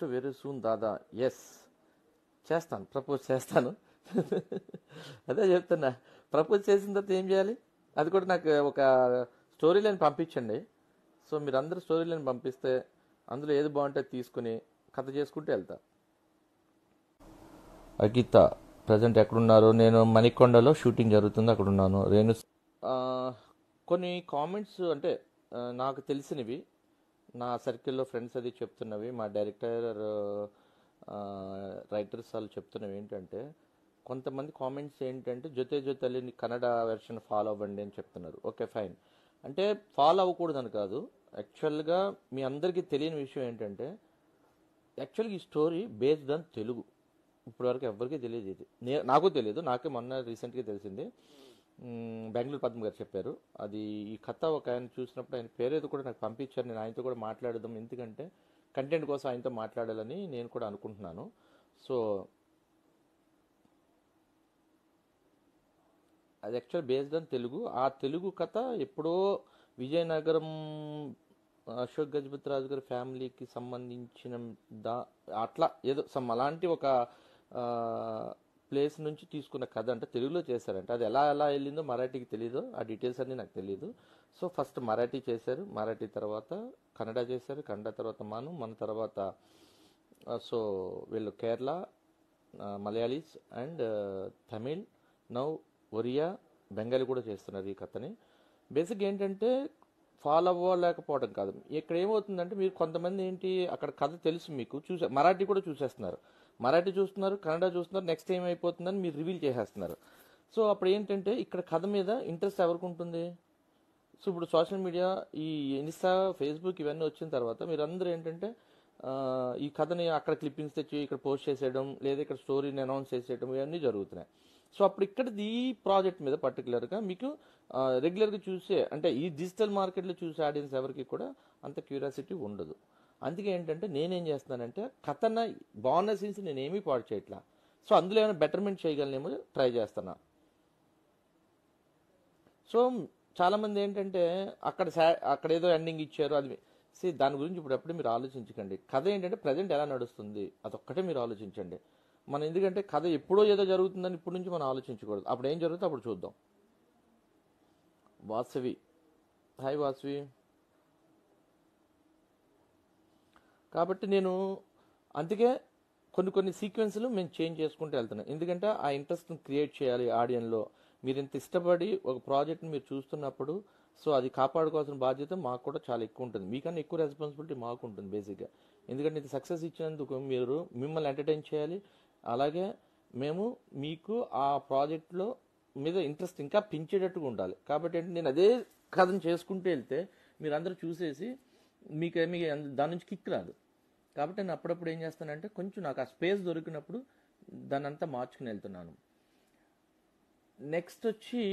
to very soon దాదా ఎస్ చేస్తాను ప్రపోజ్ చేస్తాను అదే చెప్తున్నా ప్రపోజ్ చేసిన తర్వాత ఏం చేయాలి అది కూడా నాకు ఒక స్టోరీ లైన్ పంపించండి సో మీరు అందరూ స్టోరీ లైన్ పంపిస్తే అందులో ఏది బాగుంటే తీసుకుని కథ చేసుకుంటూ వెళ్తా అగిత ప్రజెంట్ ఎక్కడున్నారు నేను మణికొండలో షూటింగ్ జరుగుతుంది అక్కడ ఉన్నాను రేణు ఆ, కొన్ని కామెంట్స్ అంటే ఆ, నాకు తెలిసినవి నా సర్కిల్లో ఫ్రెండ్స్ అది చెప్తున్నవి మా డైరెక్టర్ రైటర్స్ వాళ్ళు చెప్తున్నవి ఏంటంటే కొంతమంది కామెంట్స్ ఏంటంటే జొతే జొతలిని కన్నడ వెర్షన్ ఫాలో అవ్వండి అని చెప్తున్నారు ఓకే ఫైన్ అంటే ఫాలో అవ్వకూడదని కాదు యాక్చువల్గా మీ అందరికీ తెలియని విషయం ఏంటంటే యాక్చువల్గా ఈ స్టోరీ బేస్డ్ ఆన్ తెలుగు ఇప్పటివరకు ఎవరికీ తెలియదు ఇది నే నాకు తెలియదు నాకే మొన్న రీసెంట్గా తెలిసింది మ్మ్, బెంగళూరు పద్మ గారు చెప్పారు అది ఈ కథ ఒక ఆయన చూసినప్పుడు ఆయన పేరేది కూడా నాకు పంపించారు నేను ఆయనతో కూడా మాట్లాడదాం ఎందుకంటే కంటెంట్ కోసం ఆయనతో మాట్లాడాలని నేను కూడా అనుకుంటున్నాను సో అది యాక్చువల్ బేస్డ్ ఆన్ తెలుగు ఆ తెలుగు కథ ఎప్పుడో విజయనగరం అశోక్ గజపతి రాజు గారి ఫ్యామిలీకి సంబంధించిన దా అట్లా ఏదో సమ్ అలాంటి ఒక ప్లేస్ నుంచి తీసుకున్న కథ అంటే తెలుగులో చేశారంట అది ఎలా ఎలా వెళ్ళిందో మరాఠీకి తెలియదు ఆ డీటెయిల్స్ అన్నీ నాకు తెలియదు సో ఫస్ట్ మరాఠీ చేశారు మరాఠీ తర్వాత కన్నడ చేశారు కన్నడ తర్వాత మను మన తర్వాత సో వీళ్ళు కేరళ మలయాళీస్ అండ్ తమిళ్ నౌ ఒరియా బెంగాలీ కూడా చేస్తున్నారు ఈ కథని బేసిక్ ఏంటంటే ఫాలో అవ్వలేకపోవడం కాదు ఇక్కడ ఏమవుతుందంటే మీరు కొంతమంది ఏంటి అక్కడ కథ తెలుసు మీకు చూసే మరాఠీ కూడా చూసేస్తున్నారు మరాఠీ చూస్తున్నారు కన్నడ చూస్తున్నారు నెక్స్ట్ ఏం అయిపోతుందని మీరు రివీల్ చేసేస్తున్నారు సో అప్పుడు ఏంటంటే ఇక్కడ కథ మీద ఇంట్రెస్ట్ ఎవరికి ఉంటుంది సో ఇప్పుడు సోషల్ మీడియా ఈ ఇన్స్టా ఫేస్బుక్ ఇవన్నీ వచ్చిన తర్వాత మీరందరూ ఏంటంటే ఆ, ఈ కథని అక్కడ క్లిప్పింగ్స్ తెచ్చి ఇక్కడ పోస్ట్ చేసేయడం లేదా ఇక్కడ స్టోరీని అనౌన్స్ చేసేయడం ఇవన్నీ జరుగుతున్నాయి సో అప్పుడు ఇక్కడ ఈ ప్రాజెక్ట్ మీద పర్టికులర్గా మీకు రెగ్యులర్గా చూసే అంటే ఈ డిజిటల్ మార్కెట్లో చూసే ఆడియన్స్ ఎవరికి కూడా అంత క్యూరియాసిటీ ఉండదు అందుకే ఏంటంటే నేనేం చేస్తున్నానంటే కథన బాగున్న సీన్స్ నేను ఏమీ పాడు చేయట్లా సో అందులో ఏమైనా బెటర్మెంట్ చేయగలనేమో ట్రై చేస్తున్నా సో చాలా మంది ఏంటంటే అక్కడ సా- అక్కడ ఏదో ఎండింగ్ ఇచ్చారు అది సి దాని గురించి ఇప్పుడు ఎప్పుడు మీరు ఆలోచించకండి కథ ఏంటంటే ప్రజెంట్ ఎలా నడుస్తుంది అదొక్కటే మీరు ఆలోచించండి మనం ఎందుకంటే కథ ఎప్పుడో ఏదో జరుగుతుందని ఇప్పటి నుంచి మనం ఆలోచించకూడదు అప్పుడు ఏం జరుగుతుందో అప్పుడు చూద్దాం వాసవి హాయ్ వాసవి కాబట్టి నేను అందుకే కొన్ని కొన్ని సీక్వెన్స్లు మేము చేంజ్ చేసుకుంటూ వెళ్తున్నాం ఎందుకంటే ఆ ఇంట్రెస్ట్ని క్రియేట్ చేయాలి ఆడియన్లో మీరు ఇంత ఇష్టపడి ఒక ప్రాజెక్ట్ని మీరు చూస్తున్నప్పుడు సో అది కాపాడుకోవాల్సిన బాధ్యత మాకు కూడా చాలా ఎక్కువ ఉంటుంది మీకన్నా ఎక్కువ రెస్పాన్సిబిలిటీ మాకు ఉంటుంది బేసిక్గా ఎందుకంటే ఇది సక్సెస్ ఇచ్చినందుకు మీరు మిమ్మల్ని ఎంటర్టైన్ చేయాలి అలాగే మేము మీకు ఆ ప్రాజెక్ట్లో మీద ఇంట్రెస్ట్ ఇంకా పెంచేటట్టుగా ఉండాలి కాబట్టి ఏంటి నేను అదే కథను చేసుకుంటూ వెళ్తే మీరందరూ చూసేసి మీకు మీకు దాని నుంచి కిక్ రాదు కాబట్టి నేను అప్పుడప్పుడు ఏం చేస్తానంటే కొంచెం నాకు ఆ స్పేస్ దొరికినప్పుడు దాన్ని అంతా మార్చుకుని వెళ్తున్నాను నెక్స్ట్ వచ్చి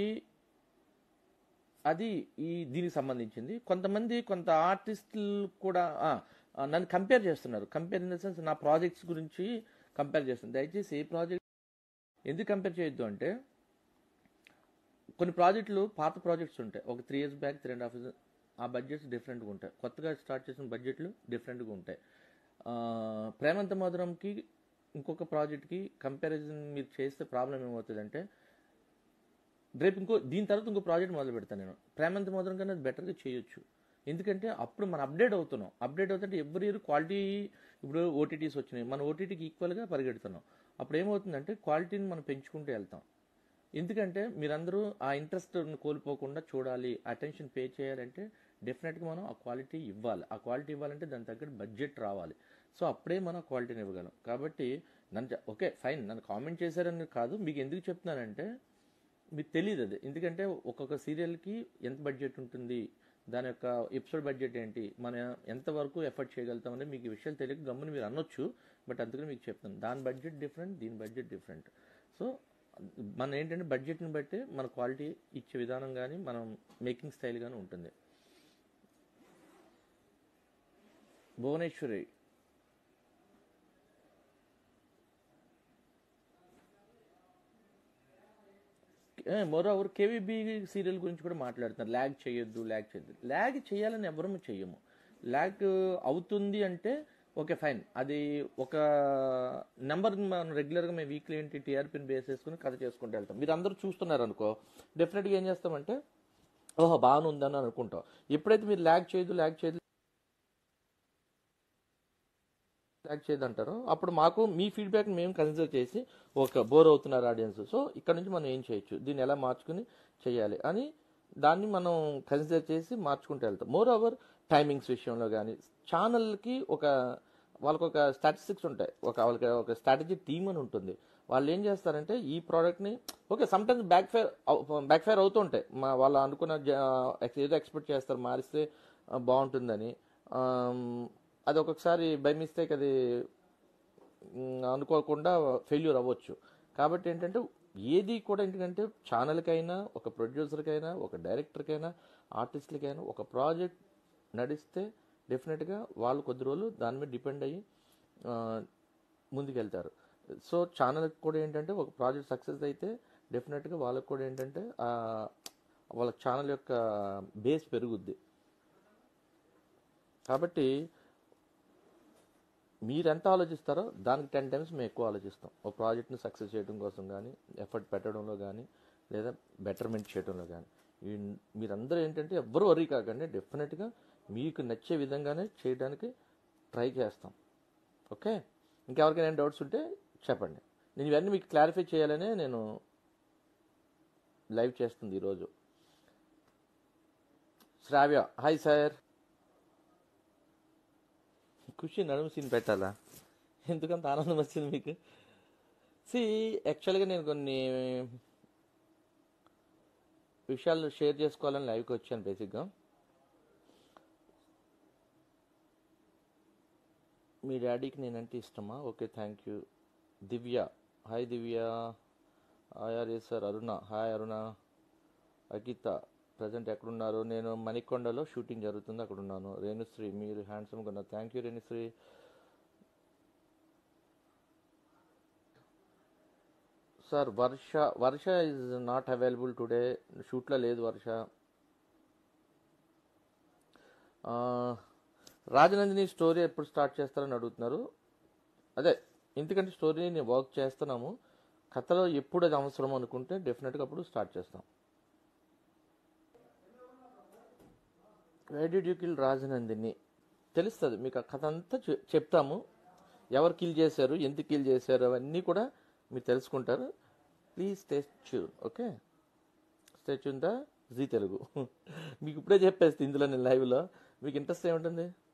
అది ఈ దీనికి సంబంధించింది కొంతమంది కొంత ఆర్టిస్టులు కూడా ఆ, ఆ, నన్ను కంపేర్ చేస్తున్నారు కంపేర్ ఇన్ ద సెన్స్ నా ప్రాజెక్ట్స్ గురించి కంపేర్ చేస్తున్నారు దయచేసి ఏ ప్రాజెక్ట్ ఎందుకు కంపేర్ చేయొద్దు అంటే కొన్ని ప్రాజెక్టులు పాత ప్రాజెక్ట్స్ ఉంటాయి ఒక three years back three and half years ఆ బడ్జెట్స్ డిఫరెంట్గా ఉంటాయి కొత్తగా స్టార్ట్ చేసిన బడ్జెట్లు డిఫరెంట్గా ఉంటాయి ఆ, ప్రేమంత మధురంకి ఇంకొక ప్రాజెక్ట్కి కంపారిజన్ మీరు చేస్తే ప్రాబ్లం ఏమవుతుందంటే రేపు ఇంకో దీని తర్వాత ఇంకో ప్రాజెక్ట్ మొదలు పెడతాను నేను ప్రేమంత మధురం కన్నా అది బెటర్గా చేయొచ్చు ఎందుకంటే అప్పుడు మనం అప్డేట్ అవుతున్నాం అప్డేట్ అవుతుంటే ఎవ్రీ ఇయర్ క్వాలిటీ ఇప్పుడు ఓటీటీస్ వచ్చినాయి మన ఓటీటీకి ఈక్వల్గా పరిగెడుతున్నాం అప్పుడు ఏమవుతుందంటే క్వాలిటీని మనం పెంచుకుంటూ వెళ్తాం ఎందుకంటే మీరందరూ ఆ ఇంట్రెస్ట్ కోల్పోకుండా చూడాలి అటెన్షన్ పే చేయాలంటే డెఫినెట్గా మనం ఆ క్వాలిటీ ఇవ్వాలి ఆ క్వాలిటీ ఇవ్వాలంటే దాని తగ్గట్టు బడ్జెట్ రావాలి సో అప్పుడే మనం క్వాలిటీని ఇవ్వగలం కాబట్టి నన్ను చె- ఓకే ఫైన్ నన్ను కామెంట్ చేశారని కాదు మీకు ఎందుకు చెప్తున్నానంటే మీకు తెలియదు అది ఎందుకంటే ఒక్కొక్క సీరియల్కి ఎంత బడ్జెట్ ఉంటుంది దాని యొక్క ఎపిసోడ్ బడ్జెట్ ఏంటి మనం ఎంతవరకు ఎఫర్ట్ చేయగలుగుతాం అనేది మీకు ఈ విషయాలు తెలియక గమ్మున మీరు అనొచ్చు బట్ అందుకని మీకు చెప్తాను దాని బడ్జెట్ డిఫరెంట్ దీని బడ్జెట్ డిఫరెంట్ సో మన ఏంటంటే బడ్జెట్ని బట్టి మన క్వాలిటీ ఇచ్చే విధానం కానీ మనం మేకింగ్ స్టైల్ కానీ ఉంటుంది Bhuvaneshwari moreover KVB serial గురించి కూడా మాట్లాడుతున్నారు ల్యాగ్ చేయొద్దు ల్యాగ్ చేయొద్దు ల్యాగ్ చేయాలని ఎవరము చెయ్యము ల్యాగ్ అవుతుంది అంటే ఓకే ఫైన్ అది ఒక నెంబర్ మనం రెగ్యులర్గా మేము వీక్లీ ఏంటి టీఆర్పీని బేస్ చేసుకుని కథ చేసుకుంటూ వెళ్తాం మీరు అందరూ చూస్తున్నారు అనుకో డెఫినెట్గా ఏం చేస్తామంటే ఓహో బాగానే ఉందని అనుకుంటాం ఎప్పుడైతే మీరు ల్యాగ్ చేయదు ల్యాగ్ చేయదు ల్యాగ్ చేయదు అంటారో అప్పుడు మాకు మీ ఫీడ్బ్యాక్ మేము కన్సిడర్ చేసి ఒక బోర్ అవుతున్నారు ఆడియన్స్ సో ఇక్కడ నుంచి మనం ఏం చేయొచ్చు దీన్ని ఎలా మార్చుకుని చేయాలి అని దాన్ని మనం కన్సిడర్ చేసి మార్చుకుంటూ వెళ్తాం మోర్ ఓవర్ టైమింగ్స్ విషయంలో కానీ ఛానల్కి ఒక వాళ్ళకి ఒక స్టాటిస్టిక్స్ ఉంటాయి ఒక వాళ్ళకి ఒక స్ట్రాటజీ టీమ్ అని ఉంటుంది వాళ్ళు ఏం చేస్తారంటే ఈ ప్రోడక్ట్ని okay sometimes backfire backfire అవుతూ ఉంటాయి మా వాళ్ళు అనుకున్న జ- ఏదో ఎక్స్పెక్ట్ చేస్తారు మారిస్తే ఆ, బాగుంటుందని ఆమ్, అది ఒక్కొక్కసారి బై మిస్టేక్ అది మ్, అనుకోకుండా ఫెయిల్యూర్ అవ్వచ్చు కాబట్టి ఏంటంటే ఏది కూడా ఏంటంటే ఛానల్కైనా ఒక ప్రొడ్యూసర్కైనా ఒక డైరెక్టర్కైనా ఆర్టిస్ట్లకైనా ఒక ప్రాజెక్ట్ నడిస్తే డెఫినెట్గా వాళ్ళు కొద్ది రోజులు దాని మీద డిపెండ్ అయ్యి ఆ, ముందుకెళ్తారు సో ఛానల్కి కూడా ఏంటంటే ఒక ప్రాజెక్ట్ సక్సెస్ అయితే డెఫినెట్గా వాళ్ళకి కూడా ఏంటంటే ఆ, వాళ్ళ ఛానల్ యొక్క బేస్ పెరుగుద్ది కాబట్టి మీరు ఎంత ఆలోచిస్తారో దానికి టెన్ టైమ్స్ మేము ఎక్కువ ఆలోచిస్తాం ఒక ప్రాజెక్ట్ని సక్సెస్ చేయడం కోసం కానీ ఎఫర్ట్ పెట్టడంలో కానీ లేదా బెటర్మెంట్ చేయడంలో కానీ ఈ- మీరందరూ ఏంటంటే ఎవ్వరు వరీ కాకండి డెఫినెట్గా మీకు నచ్చే విధంగానే చేయడానికి ట్రై చేస్తాం ఓకే ఇంకెవరికైనా డౌట్స్ ఉంటే చెప్పండి నేను ఇవన్నీ మీకు క్లారిఫై చేయాలనే నేను లైవ్ చేస్తుంది ఈరోజు శ్రావ్య హాయ్ సార్ ఖుషి నడుము సీన్ పెట్టాలా ఎందుకంత ఆనందం వచ్చింది మీకు సి యాక్చువల్గా నేను కొన్ని విషయాలు షేర్ చేసుకోవాలని లైవ్కి వచ్చాను బేసిక్గా మీ డాడీకి నేనంటే ఇష్టమా okay thank you Divya hi Divya hi ఆర్ సార్ అరుణ హాయ్ అరుణ అగిత ప్రజెంట్ ఎక్కడున్నారు నేను మణికొండలో షూటింగ్ జరుగుతుంది అక్కడ ఉన్నాను రేణుశ్రీ మీరు హ్యాండ్సమ్గా ఉన్నారు thank you Renushri sir Varsha Varsha is not available today షూట్లో లేదు వర్ష ఆ, రాజనందిని స్టోరీ ఎప్పుడు స్టార్ట్ చేస్తారని అడుగుతున్నారు అదే ఎందుకంటే స్టోరీ నేను వర్క్ చేస్తున్నాము కథలో ఎప్పుడు అది అవసరం అనుకుంటే డెఫినెట్గా అప్పుడు స్టార్ట్ చేస్తాం why did you kill Rajanandini తెలుస్తుంది మీకు ఆ కథ అంతా చె- చెప్తాము ఎవరు కిల్ చేశారు ఎందుకు కిల్ చేశారు అవన్నీ కూడా మీరు తెలుసుకుంటారు please stay tune okay stay tune the Zee Telugu మీకు ఇప్పుడే చెప్పేస్తే ఇందులో నేను లైవ్లో మీకు ఇంట్రెస్ట్ ఏముంటుంది